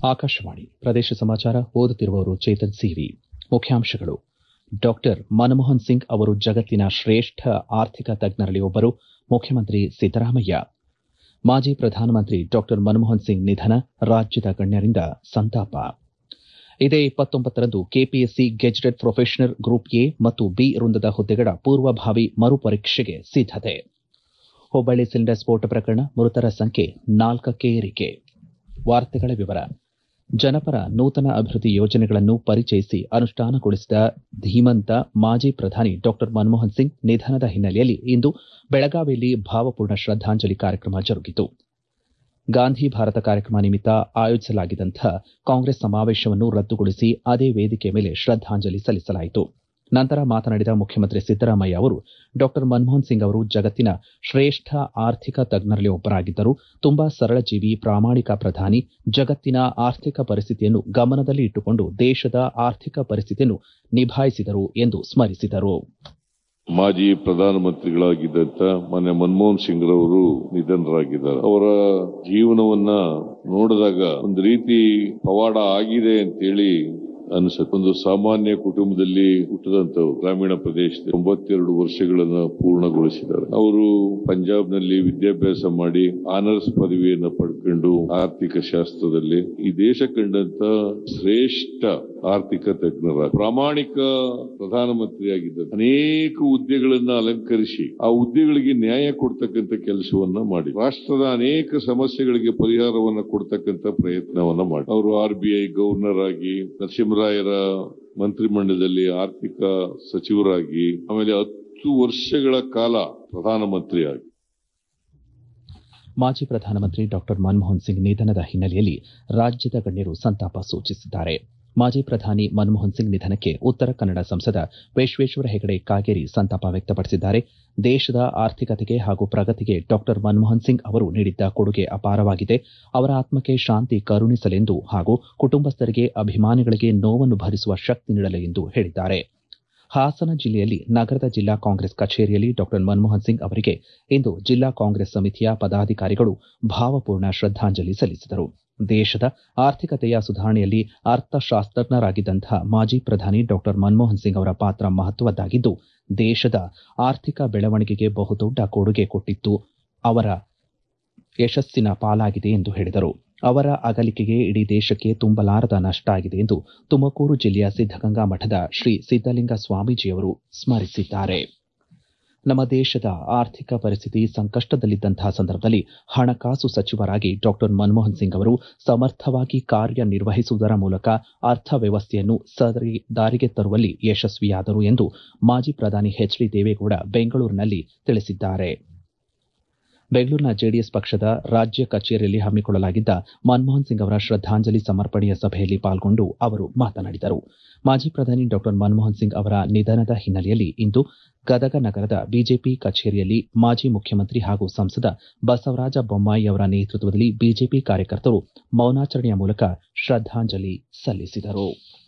ಆಕಾಶವಾಣಿ ಪ್ರದೇಶ ಸಮಾಚಾರ ಓದುತ್ತಿರುವವರು ಚೇತನ್ ಸಿವಿ ಮುಖ್ಯಾಂಶಗಳು ಡಾಕ್ಟರ್ ಮನಮೋಹನ್ ಸಿಂಗ್ ಅವರು ಜಗತ್ತಿನ ಶ್ರೇಷ್ಠ ಆರ್ಥಿಕ ತಜ್ಞರಲ್ಲಿ ಒಬ್ಬರು ಮುಖ್ಯಮಂತ್ರಿ ಸಿದ್ದರಾಮಯ್ಯ ಮಾಜಿ ಪ್ರಧಾನಮಂತ್ರಿ ಡಾಕ್ಟರ್ ಮನಮೋಹನ್ ಸಿಂಗ್ ನಿಧನ ರಾಜ್ಯದ ಗಣ್ಯರಿಂದ ಸಂತಾಪ ಇದೇ ಇಪ್ಪತ್ತೊಂಬತ್ತರಂದು KPSC gazetted professional group A ಮತ್ತು ಬಿ ವೃಂದದ ಹುದ್ದೆಗಳ ಪೂರ್ವಭಾವಿ ಮರುಪರೀಕ್ಷೆಗೆ ಸಿದ್ದತೆ ಹುಬ್ಬಳ್ಳಿ ಸಿಲಿಂಡರ್ ಸ್ಫೋಟ ಪ್ರಕರಣ ಮೃತರ ಸಂಖ್ಯೆ ನಾಲ್ಕಕ್ಕೆ ಏರಿಕೆ ವಾರ್ತೆಗಳ ವಿವರ ಜನಪರ ನೂತನ ಅಭಿವೃದ್ಧಿ ಯೋಜನೆಗಳನ್ನು ಪರಿಚಯಿಸಿ ಅನುಷ್ಠಾನಗೊಳಿಸಿದ ಧೀಮಂತ ಮಾಜಿ ಪ್ರಧಾನಿ ಡಾಕ್ಟರ್ ಮನಮೋಹನ್ ಸಿಂಗ್ ನಿಧನದ ಹಿನ್ನೆಲೆಯಲ್ಲಿ ಇಂದು ಬೆಳಗಾವಿಯಲ್ಲಿ ಭಾವಪೂರ್ಣ ಶ್ರದ್ದಾಂಜಲಿ ಕಾರ್ಯಕ್ರಮ ಜರುಗಿತು ಗಾಂಧಿ ಭಾರತ ಕಾರ್ಯಕ್ರಮ ನಿಮಿತ್ತ ಆಯೋಜಿಸಲಾಗಿದ್ದಂಥ ಕಾಂಗ್ರೆಸ್ ಸಮಾವೇಶವನ್ನು ರದ್ದುಗೊಳಿಸಿ ಅದೇ ವೇದಿಕೆ ಮೇಲೆ ಶ್ರದ್ದಾಂಜಲಿ ಸಲ್ಲಿಸಲಾಯಿತು ನಂತರ ಮಾತನಾಡಿದ ಮುಖ್ಯಮಂತ್ರಿ ಸಿದ್ದರಾಮಯ್ಯ ಅವರು ಡಾಕ್ಟರ್ ಮನಮೋಹನ್ ಸಿಂಗ್ ಅವರು ಜಗತ್ತಿನ ಶ್ರೇಷ್ಠ ಆರ್ಥಿಕ ತಜ್ಞರಲ್ಲಿ ಒಬ್ಬರಾಗಿದ್ದರು ತುಂಬಾ ಸರಳ ಜೀವಿ ಪ್ರಾಮಾಣಿಕ ಪ್ರಧಾನಿ ಜಗತ್ತಿನ ಆರ್ಥಿಕ ಪರಿಸ್ಥಿತಿಯನ್ನು ಗಮನದಲ್ಲಿ ಇಟ್ಟುಕೊಂಡು ದೇಶದ ಆರ್ಥಿಕ ಪರಿಸ್ಥಿತಿಯನ್ನು ನಿಭಾಯಿಸಿದರು ಎಂದು ಸ್ಮರಿಸಿದರು ಮಾಜಿ ಪ್ರಧಾನಮಂತ್ರಿಗಳಾಗಿದ್ದಂತ ಮಾನ್ಯ ಮನಮೋಹನ್ ಸಿಂಗ್ ರವರು ನಿಧನರಾಗಿದ್ದಾರೆ ಅವರ ಜೀವನವನ್ನ ನೋಡಿದಾಗ ಒಂದು ರೀತಿ ಪವಾಡ ಆಗಿದೆ ಅಂತೇಳಿ ಅನಿಸುತ್ತೆ ಒಂದು ಸಾಮಾನ್ಯ ಕುಟುಂಬದಲ್ಲಿ ಹುಟ್ಟಿದಂತವರು ಗ್ರಾಮೀಣ ಪ್ರದೇಶದಲ್ಲಿ ತೊಂಬತ್ತೆರಡು ವರ್ಷಗಳನ್ನ ಪೂರ್ಣಗೊಳಿಸಿದ್ದಾರೆ ಅವರು ಪಂಜಾಬ್ನಲ್ಲಿ ವಿದ್ಯಾಭ್ಯಾಸ ಮಾಡಿ ಆನರ್ಸ್ ಪದವಿಯನ್ನ ಪಡ್ಕೊಂಡು ಆರ್ಥಿಕ ಶಾಸ್ತ್ರದಲ್ಲಿ ಈ ದೇಶ ಕಂಡಂತ ಶ್ರೇಷ್ಠ ಆರ್ಥಿಕ ತಜ್ಞರ ಪ್ರಾಮಾಣಿಕ ಪ್ರಧಾನಮಂತ್ರಿಯಾಗಿದ್ದ ಅನೇಕ ಹುದ್ದೆಗಳನ್ನ ಅಲಂಕರಿಸಿ ಆ ಹುದ್ದೆಗಳಿಗೆ ನ್ಯಾಯ ಕೊಡ್ತಕ್ಕಂಥ ಕೆಲಸವನ್ನ ಮಾಡಿ ರಾಷ್ಟ್ರದ ಅನೇಕ ಸಮಸ್ಯೆಗಳಿಗೆ ಪರಿಹಾರವನ್ನ ಕೊಡ್ತಕ್ಕಂಥ ಪ್ರಯತ್ನವನ್ನ ಮಾಡಿ ಅವರು ಆರ್ ಬಿ ಐ ಗವರ್ನರ್ ಆಗಿ ನರಸಿಂಹರಾಯರ ಮಂತ್ರಿಮಂಡಲದಲ್ಲಿ ಆರ್ಥಿಕ ಸಚಿವರಾಗಿ ಆಮೇಲೆ ಹತ್ತು ವರ್ಷಗಳ ಕಾಲ ಪ್ರಧಾನಮಂತ್ರಿಯಾಗಿ ಮಾಜಿ ಪ್ರಧಾನಮಂತ್ರಿ ಡಾಕ್ಟರ್ ಮನಮೋಹನ್ ಸಿಂಗ್ ನಿಧನದ ಹಿನ್ನೆಲೆಯಲ್ಲಿ ರಾಜ್ಯದ ಗಣ್ಯರು ಸಂತಾಪ ಸೂಚಿಸಿದ್ದಾರೆ ಮಾಜಿ ಪ್ರಧಾನಿ ಮನಮೋಹನ್ ಸಿಂಗ್ ನಿಧನಕ್ಕೆ ಉತ್ತರ ಕನ್ನಡ ಸಂಸದ ವಿಶ್ವೇಶ್ವರ ಹೆಗಡೆ ಕಾಗೇರಿ ಸಂತಾಪ ವ್ಯಕ್ತಪಡಿಸಿದ್ದಾರೆ ದೇಶದ ಆರ್ಥಿಕತೆಗೆ ಹಾಗೂ ಪ್ರಗತಿಗೆ ಡಾಕ್ಟರ್ ಮನಮೋಹನ್ ಸಿಂಗ್ ಅವರು ನೀಡಿದ್ದ ಕೊಡುಗೆ ಅಪಾರವಾಗಿದೆ ಅವರ ಆತ್ಮಕ್ಕೆ ಶಾಂತಿ ಕರುಣಿಸಲೆಂದು ಹಾಗೂ ಕುಟುಂಬಸ್ಥರಿಗೆ ಅಭಿಮಾನಿಗಳಿಗೆ ನೋವನ್ನು ಭರಿಸುವ ಶಕ್ತಿ ನೀಡಲಿ ಎಂದು ಹೇಳಿದ್ದಾರೆ ಹಾಸನ ಜಿಲ್ಲೆಯಲ್ಲಿ ನಗರದ ಜಿಲ್ಲಾ ಕಾಂಗ್ರೆಸ್ ಕಚೇರಿಯಲ್ಲಿ ಡಾಕ್ಟರ್ ಮನಮೋಹನ್ ಸಿಂಗ್ ಅವರಿಗೆ ಇಂದು ಜಿಲ್ಲಾ ಕಾಂಗ್ರೆಸ್ ಸಮಿತಿಯ ಪದಾಧಿಕಾರಿಗಳು ಭಾವಪೂರ್ಣ ಶ್ರದ್ದಾಂಜಲಿ ಸಲ್ಲಿಸಿದರು ದೇಶದ ಆರ್ಥಿಕತೆಯ ಸುಧಾರಣೆಯಲ್ಲಿ ಅರ್ಥಶಾಸ್ತ್ರಜ್ಞರಾಗಿದ್ದಂತಹ ಮಾಜಿ ಪ್ರಧಾನಿ ಡಾಕ್ಟರ್ ಮನಮೋಹನ್ ಸಿಂಗ್ ಅವರ ಪಾತ್ರ ಮಹತ್ವದ್ದಾಗಿದ್ದು ದೇಶದ ಆರ್ಥಿಕ ಬೆಳವಣಿಗೆಗೆ ಬಹುದೊಡ್ಡ ಕೊಡುಗೆ ಕೊಟ್ಟಿದ್ದು ಅವರ ಯಶಸ್ಸಿನ ಪಾಲಾಗಿದೆ ಎಂದು ಹೇಳಿದರು ಅವರ ಅಗಲಿಕೆಗೆ ಇಡೀ ದೇಶಕ್ಕೆ ತುಂಬಲಾರದ ನಷ್ಟ ಆಗಿದೆ ಎಂದು ತುಮಕೂರು ಜಿಲ್ಲೆಯ ಸಿದ್ದಗಂಗಾ ಮಠದ ಶ್ರೀ ಸಿದ್ದಲಿಂಗ ಸ್ವಾಮೀಜಿಯವರು ಸ್ಮರಿಸಿದ್ದಾರೆ ನಮ್ಮ ದೇಶದ ಆರ್ಥಿಕ ಪರಿಸ್ಥಿತಿ ಸಂಕಷ್ಟದಲ್ಲಿದ್ದಂತಹ ಸಂದರ್ಭದಲ್ಲಿ ಹಣಕಾಸು ಸಚಿವರಾಗಿ ಡಾಕ್ಟರ್ ಮನಮೋಹನ್ ಸಿಂಗ್ ಅವರು ಸಮರ್ಥವಾಗಿ ಕಾರ್ಯನಿರ್ವಹಿಸುವುದರ ಮೂಲಕ ಅರ್ಥವ್ಯವಸ್ಥೆಯನ್ನು ಸರಿ ದಾರಿಗೆ ತರುವಲ್ಲಿ ಯಶಸ್ವಿಯಾದರು ಎಂದು ಮಾಜಿ ಪ್ರಧಾನಿ ಎಚ್ ಡಿ ದೇವೇಗೌಡ ಬೆಂಗಳೂರಿನಲ್ಲಿ ತಿಳಿಸಿದ್ದಾರೆ ಬೆಂಗಳೂರಿನ ಜೆಡಿಎಸ್ ಪಕ್ಷದ ರಾಜ್ಯ ಕಚೇರಿಯಲ್ಲಿ ಹಮ್ಮಿಕೊಳ್ಳಲಾಗಿದ್ದ ಮನಮೋಹನ್ ಸಿಂಗ್ ಅವರ ಶ್ರದ್ದಾಂಜಲಿ ಸಮರ್ಪಣೆಯ ಸಭೆಯಲ್ಲಿ ಪಾಲ್ಗೊಂಡು ಅವರು ಮಾತನಾಡಿದರು ಮಾಜಿ ಪ್ರಧಾನಿ ಡಾಕ್ಟರ್ ಮನಮೋಹನ್ ಸಿಂಗ್ ಅವರ ನಿಧನದ ಹಿನ್ನೆಲೆಯಲ್ಲಿ ಇಂದು ಗದಗ ನಗರದ ಬಿಜೆಪಿ ಕಚೇರಿಯಲ್ಲಿ ಮಾಜಿ ಮುಖ್ಯಮಂತ್ರಿ ಹಾಗೂ ಸಂಸದ ಬಸವರಾಜ ಬೊಮ್ಮಾಯಿ ಅವರ ನೇತೃತ್ವದಲ್ಲಿ ಬಿಜೆಪಿ ಕಾರ್ಯಕರ್ತರು ಮೌನಾಚರಣೆಯ ಮೂಲಕ ಶ್ರದ್ದಾಂಜಲಿ ಸಲ್ಲಿಸಿದರು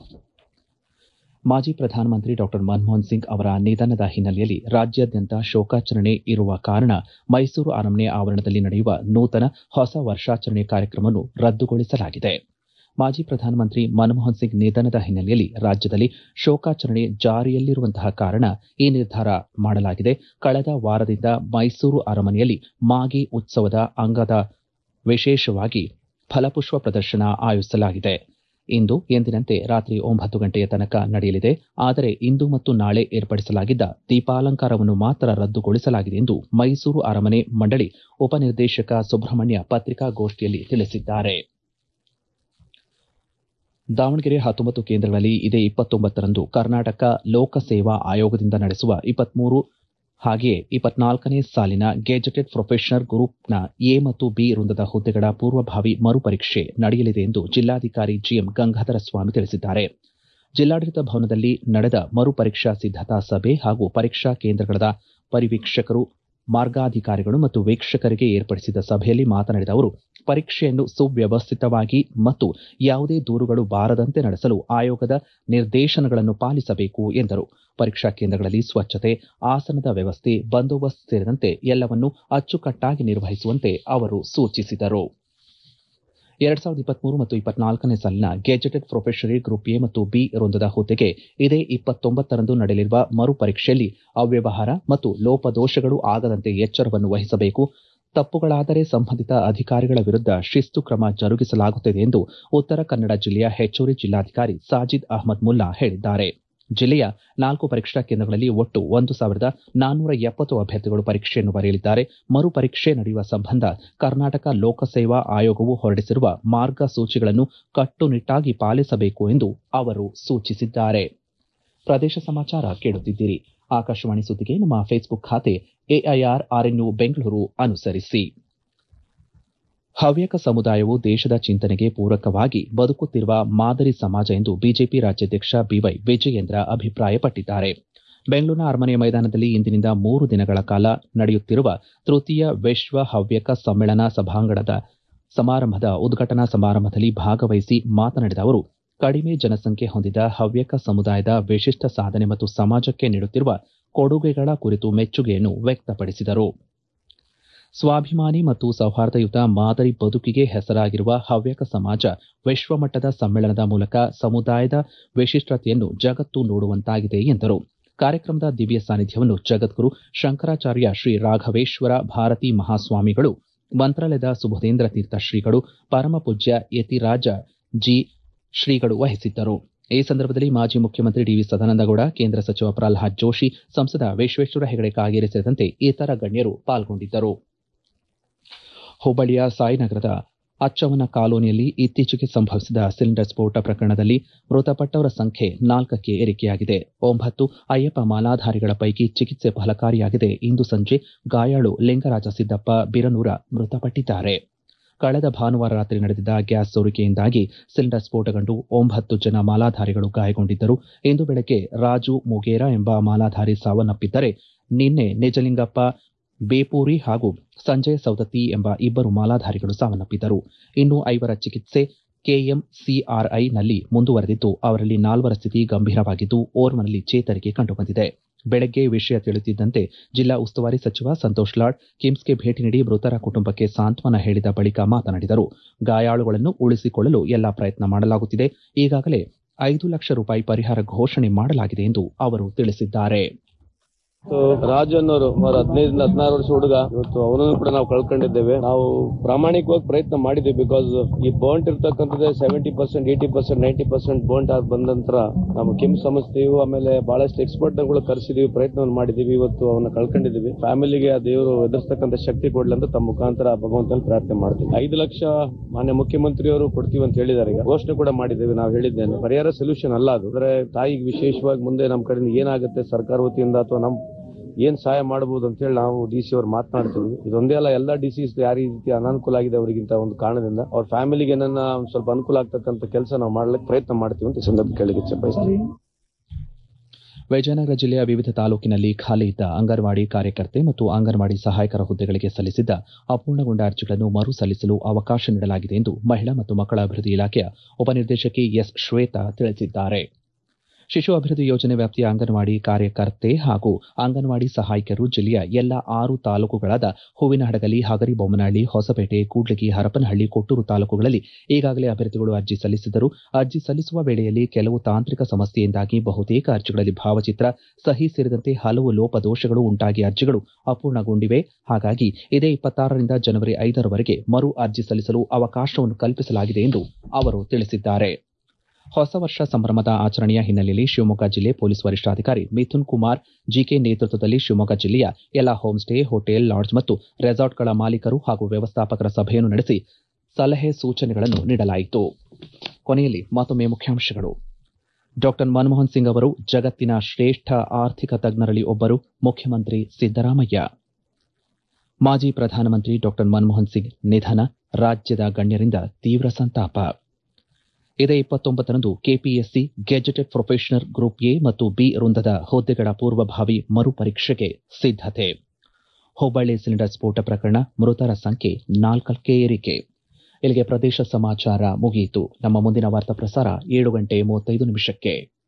ಮಾಜಿ ಪ್ರಧಾನಮಂತ್ರಿ ಡಾಕ್ಟರ್ ಮನಮೋಹನ್ ಸಿಂಗ್ ಅವರ ನಿಧನದ ಹಿನ್ನೆಲೆಯಲ್ಲಿ ರಾಜ್ಯಾದ್ಯಂತ ಶೋಕಾಚರಣೆ ಇರುವ ಕಾರಣ ಮೈಸೂರು ಅರಮನೆ ಆವರಣದಲ್ಲಿ ನಡೆಯುವ ನೂತನ ಹೊಸ ವರ್ಷಾಚರಣೆ ಕಾರ್ಯಕ್ರಮವನ್ನು ರದ್ದುಗೊಳಿಸಲಾಗಿದೆ ಮಾಜಿ ಪ್ರಧಾನಮಂತ್ರಿ ಮನಮೋಹನ್ ಸಿಂಗ್ ನಿಧನದ ಹಿನ್ನೆಲೆಯಲ್ಲಿ ರಾಜ್ಯದಲ್ಲಿ ಶೋಕಾಚರಣೆ ಜಾರಿಯಲ್ಲಿರುವಂತಹ ಕಾರಣ ಈ ನಿರ್ಧಾರ ಮಾಡಲಾಗಿದೆ ಕಳೆದ ವಾರದಿಂದ ಮೈಸೂರು ಅರಮನೆಯಲ್ಲಿ ಮಾಗಿ ಉತ್ಸವದ ಅಂಗದ ವಿಶೇಷವಾಗಿ ಫಲಪುಷ್ಪ ಪ್ರದರ್ಶನ ಆಯೋಜಿಸಲಾಗಿದೆ ಇಂದು ಎಂದಿನಂತೆ ರಾತ್ರಿ ಒಂಬತ್ತು ಗಂಟೆಯ ತನಕ ನಡೆಯಲಿದೆ ಆದರೆ ಇಂದು ಮತ್ತು ನಾಳೆ ಏರ್ಪಡಿಸಲಾಗಿದ್ದ ದೀಪಾಲಂಕಾರವನ್ನು ಮಾತ್ರ ರದ್ದುಗೊಳಿಸಲಾಗಿದೆ ಎಂದು ಮೈಸೂರು ಅರಮನೆ ಮಂಡಳಿ ಉಪನಿರ್ದೇಶಕ ಸುಬ್ರಹ್ಮಣ್ಯ ಪತ್ರಿಕಾಗೋಷ್ಠಿಯಲ್ಲಿ ತಿಳಿಸಿದ್ದಾರೆ ದಾವಣಗೆರೆ ಹತ್ತೊಂಬತ್ತು ಕೇಂದ್ರಗಳಲ್ಲಿ ಇದೇ ಇಪ್ಪತ್ತೊಂಬತ್ತರಂದು ಕರ್ನಾಟಕ ಲೋಕಸೇವಾ ಆಯೋಗದಿಂದ ನಡೆಸುವ ಇಪ್ಪತ್ಮೂರು ಹಾಗೆಯೇ ಇಪ್ಪತ್ನಾಲ್ಕನೇ ಸಾಲಿನ ಗೆಜೆಟೆಡ್ ಪ್ರೊಫೆಷನಲ್ ಗ್ರೂಪ್ನ ಎ ಮತ್ತು ಬಿ ವೃಂದದ ಹುದ್ದೆಗಳ ಪೂರ್ವಭಾವಿ ಮರುಪರೀಕ್ಷೆ ನಡೆಯಲಿದೆ ಎಂದು ಜಿಲ್ಲಾಧಿಕಾರಿ ಜಿಎಂ ಗಂಗಾಧರ ಸ್ವಾಮಿ ತಿಳಿಸಿದ್ದಾರೆ ಜಿಲ್ಲಾಡಳಿತ ಭವನದಲ್ಲಿ ನಡೆದ ಮರುಪರೀಕ್ಷಾ ಸಿದ್ದತಾ ಸಭೆ ಹಾಗೂ ಪರೀಕ್ಷಾ ಕೇಂದ್ರಗಳ ಪರಿವೀಕ್ಷಕರು ಮಾರ್ಗಾಧಿಕಾರಿಗಳು ಮತ್ತು ವೀಕ್ಷಕರಿಗೆ ಏರ್ಪಡಿಸಿದ ಸಭೆಯಲ್ಲಿ ಮಾತನಾಡಿದ ಅವರು ಪರೀಕ್ಷೆಯನ್ನು ಸುವ್ಯವಸ್ಥಿತವಾಗಿ ಮತ್ತು ಯಾವುದೇ ದೂರುಗಳು ಬಾರದಂತೆ ನಡೆಸಲು ಆಯೋಗದ ನಿರ್ದೇಶನಗಳನ್ನು ಪಾಲಿಸಬೇಕು ಎಂದರು ಪರೀಕ್ಷಾ ಕೇಂದ್ರಗಳಲ್ಲಿ ಸ್ವಚ್ಛತೆ ಆಸನದ ವ್ಯವಸ್ಥೆ ಬಂದೋಬಸ್ತ್ ಸೇರಿದಂತೆ ಎಲ್ಲವನ್ನೂ ಅಚ್ಚುಕಟ್ಟಾಗಿ ನಿರ್ವಹಿಸುವಂತೆ ಅವರು ಸೂಚಿಸಿದರು ಎರಡ್ ಸಾವಿರದ ಇಪ್ಪತ್ಮೂರು ಮತ್ತು ಇಪ್ಪತ್ನಾಲ್ಕನೇ ಸಾಲಿನ ಗೆಜೆಟೆಡ್ ಪ್ರೊಫೆಷನರಿ ಗ್ರೂಪ್ ಎ ಮತ್ತು ಬಿ ವೃಂದದ ಹುದ್ದೆಗೆ ಇದೇ ಇಪ್ಪತ್ತೊಂಬತ್ತರಂದು ನಡೆಯಲಿರುವ ಮರುಪರೀಕ್ಷೆಯಲ್ಲಿ ಅವ್ಯವಹಾರ ಮತ್ತು ಲೋಪದೋಷಗಳು ಆಗದಂತೆ ಎಚ್ಚರವನ್ನು ವಹಿಸಬೇಕು ತಪ್ಪುಗಳಾದರೆ ಸಂಬಂಧಿತ ಅಧಿಕಾರಿಗಳ ವಿರುದ್ಧ ಶಿಸ್ತು ಕ್ರಮ ಜರುಗಿಸಲಾಗುತ್ತದೆ ಎಂದು ಉತ್ತರ ಕನ್ನಡ ಜಿಲ್ಲೆಯ ಹೆಚ್ಚುವರಿ ಜಿಲ್ಲಾಧಿಕಾರಿ ಸಾಜಿದ್ ಅಹ್ಮದ್ ಮುಲ್ಲಾ ಹೇಳಿದ್ದಾರೆ ಜಿಲ್ಲೆಯ ನಾಲ್ಕು ಪರೀಕ್ಷಾ ಕೇಂದ್ರಗಳಲ್ಲಿ ಒಟ್ಟು ಒಂದು ಸಾವಿರದ ನಾನ್ನೂರ ಎಪ್ಪತ್ತು ಅಭ್ಯರ್ಥಿಗಳು ಪರೀಕ್ಷೆಯನ್ನು ಬರೆಯಲಿದ್ದಾರೆ ಮರು ಪರೀಕ್ಷೆ ನಡೆಯುವ ಸಂಬಂಧ ಕರ್ನಾಟಕ ಲೋಕಸೇವಾ ಆಯೋಗವು ಹೊರಡಿಸಿರುವ ಮಾರ್ಗಸೂಚಿಗಳನ್ನು ಕಟ್ಟುನಿಟ್ಟಾಗಿ ಪಾಲಿಸಬೇಕು ಎಂದು ಅವರು ಸೂಚಿಸಿದ್ದಾರೆ ಪ್ರದೇಶ ಸಮಾಚಾರ ಕೇಳುತ್ತಿದ್ದೀರಿ ಆಕಾಶವಾಣಿ ಸುದ್ದಿಗೆ ನಮ್ಮ ಫೇಸ್ಬುಕ್ ಖಾತೆ ಎಐಆರ್ ಆರ್ಎನ್ಯು ಬೆಂಗಳೂರು ಅನುಸರಿಸಿ ಹವ್ಯಕ ಸಮುದಾಯವು ದೇಶದ ಚಿಂತನೆಗೆ ಪೂರಕವಾಗಿ ಬದುಕುತ್ತಿರುವ ಮಾದರಿ ಸಮಾಜ ಎಂದು ಬಿಜೆಪಿ ರಾಜ್ಯಾಧ್ಯಕ್ಷ ಬಿವೈ ವಿಜಯೇಂದ್ರ ಅಭಿಪ್ರಾಯಪಟ್ಟಿದ್ದಾರೆ ಬೆಂಗಳೂರಿನ ಅರಮನೆ ಮೈದಾನದಲ್ಲಿ ಇಂದಿನಿಂದ ಮೂರು ದಿನಗಳ ಕಾಲ ನಡೆಯುತ್ತಿರುವ ತೃತೀಯ ವಿಶ್ವ ಹವ್ಯಕ ಸಮ್ಮೇಳನ ಸಭಾಂಗಣದ ಸಮಾರಂಭದ ಉದ್ಘಾಟನಾ ಸಮಾರಂಭದಲ್ಲಿ ಭಾಗವಹಿಸಿ ಮಾತನಾಡಿದ ಅವರು ಕಡಿಮೆ ಜನಸಂಖ್ಯೆ ಹೊಂದಿದ ಹವ್ಯಕ ಸಮುದಾಯದ ವಿಶಿಷ್ಟ ಸಾಧನೆ ಮತ್ತು ಸಮಾಜಕ್ಕೆ ನೀಡುತ್ತಿರುವ ಕೊಡುಗೆಗಳ ಕುರಿತು ಮೆಚ್ಚುಗೆಯನ್ನು ವ್ಯಕ್ತಪಡಿಸಿದರು ಸ್ವಾಭಿಮಾನಿ ಮತ್ತು ಸೌಹಾರ್ದಯುತ ಮಾದರಿ ಬದುಕಿಗೆ ಹೆಸರಾಗಿರುವ ಹವ್ಯಕ ಸಮಾಜ ವಿಶ್ವಮಟ್ಟದ ಸಮ್ಮೇಳನದ ಮೂಲಕ ಸಮುದಾಯದ ವಿಶಿಷ್ಟತೆಯನ್ನು ಜಗತ್ತು ನೋಡುವಂತಾಗಿದೆ ಎಂದರು ಕಾರ್ಯಕ್ರಮದ ದಿವ್ಯ ಸಾನ್ನಿಧ್ಯವನ್ನು ಜಗದ್ಗುರು ಶಂಕರಾಚಾರ್ಯ ಶ್ರೀ ರಾಘವೇಶ್ವರ ಭಾರತಿ ಮಹಾಸ್ವಾಮಿಗಳು ಮಂತ್ರಾಲಯದ ಸುಬುಧೇಂದ್ರ ತೀರ್ಥ ಶ್ರೀಗಳು ಪರಮಪೂಜ್ಯ ಯತಿರಾಜ ಜಿ ಶ್ರೀಗಳು ವಹಿಸಿದ್ದರು ಈ ಸಂದರ್ಭದಲ್ಲಿ ಮಾಜಿ ಮುಖ್ಯಮಂತ್ರಿ ಡಿವಿ ಸದಾನಂದಗೌಡ ಕೇಂದ್ರ ಸಚಿವ ಪ್ರಲ್ಹಾದ್ ಜೋಶಿ ಸಂಸದ ವಿಶ್ವೇಶ್ವರ ಹೆಗಡೆ ಕಾಗೇರಿ ಸೇರಿದಂತೆ ಇತರ ಗಣ್ಯರು ಪಾಲ್ಗೊಂಡಿದ್ದರು ಹುಬ್ಬಳ್ಳಿಯ ಸಾಯಿನಗರದ ಅಚ್ಚವನ ಕಾಲೋನಿಯಲ್ಲಿ ಇತ್ತೀಚೆಗೆ ಸಂಭವಿಸಿದ ಸಿಲಿಂಡರ್ ಸ್ಫೋಟ ಪ್ರಕರಣದಲ್ಲಿ ಮೃತಪಟ್ಟವರ ಸಂಖ್ಯೆ ನಾಲ್ಕಕ್ಕೆ ಏರಿಕೆಯಾಗಿದೆ ಒಂಬತ್ತು ಅಯ್ಯಪ್ಪ ಮಾಲಾಧಾರಿಗಳ ಪೈಕಿ ಚಿಕಿತ್ಸೆ ಫಲಕಾರಿಯಾಗಿದೆ ಇಂದು ಸಂಜೆ ಗಾಯಾಳು ಲಿಂಗರಾಜ ಸಿದ್ದಪ್ಪ ಬಿರನೂರ ಮೃತಪಟ್ಟಿದ್ದಾರೆ ಕಳೆದ ಭಾನುವಾರ ರಾತ್ರಿ ನಡೆದಿದ್ದ ಗ್ಯಾಸ್ ಸೋರಿಕೆಯಿಂದಾಗಿ ಸಿಲಿಂಡರ್ ಸ್ಫೋಟಗೊಂಡು ಒಂಬತ್ತು ಜನ ಮಾಲಾಧಾರಿಗಳು ಗಾಯಗೊಂಡಿದ್ದರು ಇಂದು ಬೆಳಗ್ಗೆ ರಾಜು ಮುಗೇರಾ ಎಂಬ ಮಾಲಾಧಾರಿ ಸಾವನ್ನಪ್ಪಿದ್ದರೆ ನಿನ್ನೆ ನಿಜಲಿಂಗಪ್ಪ ಬೇಪೂರಿ ಹಾಗೂ ಸಂಜಯ ಸೌದತ್ತಿ ಎಂಬ ಇಬ್ಬರು ಮಾಲಾಧಾರಿಗಳು ಸಾವನ್ನಪ್ಪಿದ್ದರು ಇನ್ನು ಐವರ ಚಿಕಿತ್ಸೆ ಕೆಎಂಸಿಆರ್ಐನಲ್ಲಿ ಮುಂದುವರೆದಿದ್ದು ಅವರಲ್ಲಿ ನಾಲ್ವರ ಸ್ಥಿತಿ ಗಂಭೀರವಾಗಿದ್ದು ಓರ್ವನಲ್ಲಿ ಚೇತರಿಕೆ ಕಂಡುಬಂದಿದೆ ಬೆಳಗ್ಗೆ ವಿಷಯ ತಿಳಿಯುತ್ತಿದ್ದಂತೆ ಜಿಲ್ಲಾ ಉಸ್ತುವಾರಿ ಸಚಿವ ಸಂತೋಷ್ ಲಾಡ್ ಕಿಮ್ಸ್ಗೆ ಭೇಟಿ ನೀಡಿ ಮೃತರ ಕುಟುಂಬಕ್ಕೆ ಸಾಂತ್ವನ ಹೇಳಿದ ಬಳಿಕ ಮಾತನಾಡಿದರು ಗಾಯಾಳುಗಳನ್ನು ಉಳಿಸಿಕೊಳ್ಳಲು ಎಲ್ಲಾ ಪ್ರಯತ್ನ ಮಾಡಲಾಗುತ್ತಿದೆ ಈಗಾಗಲೇ ಐದು ಲಕ್ಷ ರೂಪಾಯಿ ಪರಿಹಾರ ಘೋಷಣೆ ಮಾಡಲಾಗಿದೆ ಎಂದು ಅವರು ತಿಳಿಸಿದ್ದಾರೆ ರಾಜು ಅನ್ನೋರು ಸುಮಾರು ಹದಿನೈದರಿಂದ ಹದಿನಾರು ವರ್ಷ ಹುಡುಗ ಇವತ್ತು ಅವನನ್ನು ಕೂಡ ನಾವು ಕಳ್ಕೊಂಡಿದ್ದೇವೆ ನಾವು ಪ್ರಾಮಾಣಿಕವಾಗಿ ಪ್ರಯತ್ನ ಮಾಡಿದ್ವಿ ಬಿಕಾಸ್ ಈ ಬೋಂಟ್ ಇರ್ತಕ್ಕಂಥದ್ದೇ seventy percent eighty percent ninety percent ಬೋಂಟ್ ಆಗಿ ಬಂದ ನಂತರ ನಮ್ಮ ಕಿಮ್ ಸಂಸ್ಥೆಯು ಆಮೇಲೆ ಬಹಳಷ್ಟು ಎಕ್ಸ್ಪರ್ಟ್ ಗಳು ಕರೆಸಿದೀವಿ ಪ್ರಯತ್ನವನ್ನು ಮಾಡಿದೀವಿ ಇವತ್ತು ಅವನ್ನ ಕಳ್ಕೊಂಡಿದ್ದೀವಿ ಫ್ಯಾಮಿಲಿಗೆ ಆ ದೇವರು ಎದುರಿಸ್ತಕ್ಕಂಥ ಶಕ್ತಿ ಕೊಡ್ಲಿ ಅಂತ ತಮ್ಮ ಮುಖಾಂತರ ಭಗವಂತನ ಪ್ರಾರ್ಥನೆ ಮಾಡ್ತೀವಿ ಐದು ಲಕ್ಷ ಮಾನ್ಯ ಮುಖ್ಯಮಂತ್ರಿಯವರು ಕೊಡ್ತೀವಿ ಅಂತ ಹೇಳಿದ್ದಾರೆ ಈಗ ಘೋಷಣೆ ಕೂಡ ಮಾಡಿದ್ದೇವೆ ನಾವು ಹೇಳಿದ್ದೇನೆ ಪರಿಹಾರ ಸೊಲ್ಯೂಷನ್ ಅಲ್ಲ ಅದು ಅಂದ್ರೆ ತಾಯಿಗೆ ವಿಶೇಷವಾಗಿ ಮುಂದೆ ನಮ್ಮ ಕಡೆಯಿಂದ ಏನಾಗುತ್ತೆ ಸರ್ಕಾರ ವತಿಯಿಂದ ಅಥವಾ ನಮ್ಮ ಏನ್ ಸಹಾಯ ಮಾಡಬಹುದು ಅಂತ ಹೇಳಿ ನಾವು ಡಿ ಸಿ ಅವ್ರು ಮಾತನಾಡ್ತೀವಿ ಇದೊಂದೇ ಅಲ್ಲ ಎಲ್ಲ ಡಿ ಸಿ ಯಾವ ರೀತಿ ಅನಾನುಕೂಲ ಆಗಿದೆ ಅವರಿಗಿಂತ ಒಂದು ಕಾರಣದಿಂದ ಅವ್ರ ಫ್ಯಾಮಿಲಿಗೆ ಏನನ್ನ ಒಂದ್ ಸ್ವಲ್ಪ ಅನುಕೂಲ ಆಗ್ತಕ್ಕಂಥ ಕೆಲಸ ನಾವು ಮಾಡ್ಲಿಕ್ಕೆ ಪ್ರಯತ್ನ ಮಾಡ್ತೀವಿ ಅಂತ ಈ ಸಂದರ್ಭ ಕೇಳಿಕ್ಕೆ ಇಚ್ಛೆ ಬಯಸ್ತೀವಿ ವಿಜಯನಗರ ಜಿಲ್ಲೆಯ ವಿವಿಧ ತಾಲೂಕಿನಲ್ಲಿ ಖಾಲಿ ಇದ್ದ ಅಂಗನವಾಡಿ ಕಾರ್ಯಕರ್ತೆ ಮತ್ತು ಅಂಗನವಾಡಿ ಸಹಾಯಕರ ಹುದ್ದೆಗಳಿಗೆ ಸಲ್ಲಿಸಿದ್ದ ಅಪೂರ್ಣಗೊಂಡ ಅರ್ಜಿಗಳನ್ನು ಮರು ಸಲ್ಲಿಸಲು ಅವಕಾಶ ನೀಡಲಾಗಿದೆ ಎಂದು ಮಹಿಳಾ ಮತ್ತು ಮಕ್ಕಳ ಅಭಿವೃದ್ಧಿ ಇಲಾಖೆಯ ಉಪನಿರ್ದೇಶಕಿ ಎಸ್ ಶ್ವೇತಾ ತಿಳಿಸಿದ್ದಾರೆ ಶಿಶು ಅಭಿವೃದ್ಧಿ ಯೋಜನೆ ವ್ಯಾಪ್ತಿಯ ಅಂಗನವಾಡಿ ಕಾರ್ಯಕರ್ತೆ ಹಾಗೂ ಅಂಗನವಾಡಿ ಸಹಾಯಕರು ಜಿಲ್ಲೆಯ ಎಲ್ಲ ಆರು ತಾಲೂಕುಗಳಾದ ಹೂವಿನಹಡಗಲಿ ಹಗರಿಬೊಮ್ಮನಹಳ್ಳಿ ಹೊಸಪೇಟೆ ಕೂಡ್ಲಿಗಿ ಹರಪನಹಳ್ಳಿ ಕೊಟ್ಟೂರು ತಾಲೂಕುಗಳಲ್ಲಿ ಈಗಾಗಲೇ ಅಭ್ಯರ್ಥಿಗಳು ಅರ್ಜಿ ಸಲ್ಲಿಸಿದ್ದರು ಅರ್ಜಿ ಸಲ್ಲಿಸುವ ವೇಳೆಯಲ್ಲಿ ಕೆಲವು ತಾಂತ್ರಿಕ ಸಮಸ್ಯೆಯಿಂದಾಗಿ ಬಹುತೇಕ ಅರ್ಜಿಗಳಲ್ಲಿ ಭಾವಚಿತ್ರ ಸಹಿ ಸೇರಿದಂತೆ ಹಲವು ಲೋಪದೋಷಗಳು ಉಂಟಾಗಿ ಅರ್ಜಿಗಳು ಅಪೂರ್ಣಗೊಂಡಿವೆ ಹಾಗಾಗಿ ಇದೇ ಇಪ್ಪತ್ತಾರರಿಂದ ಜನವರಿ ಐದರವರೆಗೆ ಮರು ಅರ್ಜಿ ಸಲ್ಲಿಸಲು ಅವಕಾಶವನ್ನು ಕಲ್ಪಿಸಲಾಗಿದೆ ಎಂದು ಅವರು ತಿಳಿಸಿದ್ದಾರೆ ಹೊಸ ವರ್ಷ ಸಂಭ್ರಮದ ಆಚರಣೆಯ ಹಿನ್ನೆಲೆಯಲ್ಲಿ ಶಿವಮೊಗ್ಗ ಜಿಲ್ಲೆ ಪೊಲೀಸ್ ವರಿಷ್ಠಾಧಿಕಾರಿ ಮಿಥುನ್ ಕುಮಾರ್ ಜಿಕೆ ನೇತೃತ್ವದಲ್ಲಿ ಶಿವಮೊಗ್ಗ ಜಿಲ್ಲೆಯ ಎಲ್ಲ ಹೋಮ್ ಸ್ಟೇ ಹೋಟೆಲ್ ಲಾಡ್ಜ್ ಮತ್ತು ರೆಸಾರ್ಟ್ಗಳ ಮಾಲೀಕರು ಹಾಗೂ ವ್ಯವಸ್ಥಾಪಕರ ಸಭೆಯನ್ನು ನಡೆಸಿ ಸಲಹೆ ಸೂಚನೆಗಳನ್ನು ನೀಡಲಾಯಿತು ಕೊನೆಯಲ್ಲಿ ಮತ್ತೊಮ್ಮೆ ಮುಖ್ಯಾಂಶಗಳು ಡಾಕ್ಟರ್ ಮನಮೋಹನ್ ಸಿಂಗ್ ಅವರು ಜಗತ್ತಿನ ಶ್ರೇಷ್ಠ ಆರ್ಥಿಕ ತಜ್ಞರಲ್ಲಿ ಒಬ್ಬರು ಮುಖ್ಯಮಂತ್ರಿ ಸಿದ್ದರಾಮಯ್ಯ ಮಾಜಿ ಪ್ರಧಾನಮಂತ್ರಿ ಡಾಕ್ಟರ್ ಮನಮೋಹನ್ ಸಿಂಗ್ ನಿಧನ ರಾಜ್ಯದ ಗಣ್ಯರಿಂದ ತೀವ್ರ ಸಂತಾಪ ಇದೇ ಇಪ್ಪತ್ತೊಂಬತ್ತರಂದು KPSC gazetted professional group A ಮತ್ತು ಬಿ ವೃಂದದ ಹುದ್ದೆಗಳ ಪೂರ್ವಭಾವಿ ಮರುಪರೀಕ್ಷೆಗೆ ಸಿದ್ದತೆ ಹುಬ್ಬಳ್ಳಿ ಸಿಲಿಂಡರ್ ಸ್ಫೋಟ ಪ್ರಕರಣ ಮೃತರ ಸಂಖ್ಯೆ ನಾಲ್ಕಕ್ಕೆ ಏರಿಕೆ ಇಲ್ಲಿಗೆ ಪ್ರದೇಶ ಸಮಾಚಾರ ಮುಗಿಯಿತು ನಮ್ಮ ಮುಂದಿನ ವಾರ್ತಾ ಪ್ರಸಾರ ಏಳು ಗಂಟೆ ಮೂವತ್ತೈದು ನಿಮಿಷಕ್ಕೆ